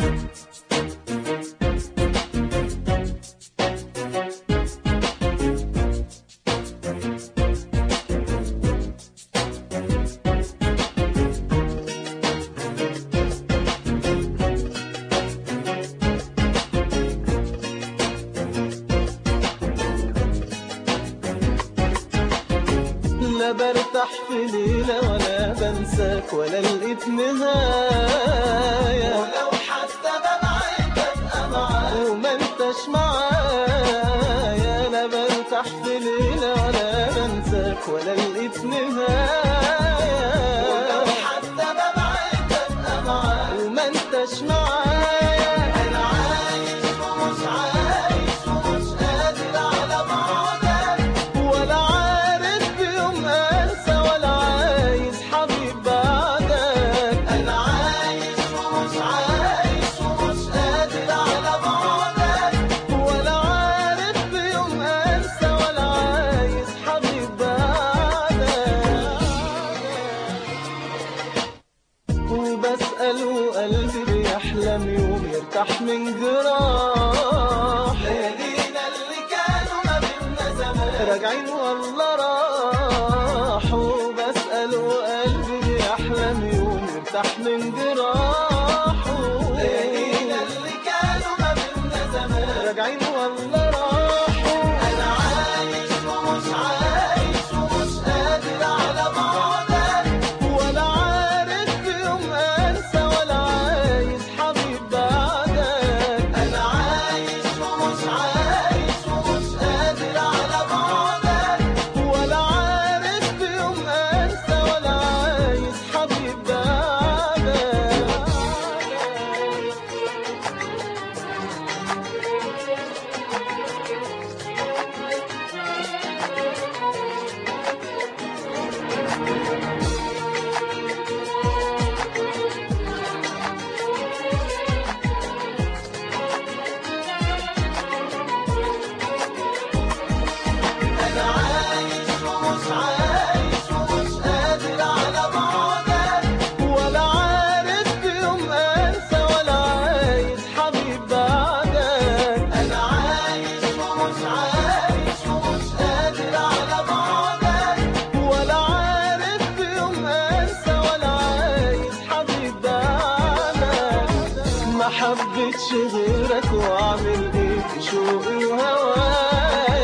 لا برتاح في ليلة ولا بنساك ولا لقيت نهاية ولو حتى ببعد ببقى معاك وما انتش معايا لا برتاح في ليلة ولا بنساك ولا لقيت نهاية ولو حتى ببعد ببقى معاك وما انتش معايا انا عايش ومش عايش ومش قادر على بعدك ولا عارف بيوم انسى ولا عايز حبيب بعدك انا عايش ومش عايش ومش قادر على بعدك ولا عارف بيوم انسى ولا عايز حبيب بعدك وبسأل وقلبي بيحلم يوم يرتاح من جراح ليالينا اللي كانوا ما بينا زمان راجعين والله راحوا وبسأل وقلبي بيحلم يوم يرتاح من جراحه ليالينا اللي كانوا ما بينا زمان راجعين والله راحوا انا عايش ومش عايش ومش قادر على بعدك ولا عارف بيوم انسى ولا عايز حبيب بعدك انا عايش ومش عايش ومش قادر على بعدك ولا عارف بيوم انسى ولا عايز حبيب بعدك انا عايش ومش عايش ومش قادر على بعدك ولا عارف بيوم انسى ولا عايز حبيب بعدك انا عايش ومش عايش ومش قادر على بعدك ولا عارف بيوم انسى ولا عايز حبيب بعدك ما حبيتش غيرك واعمل ايه في شوقي وهوايا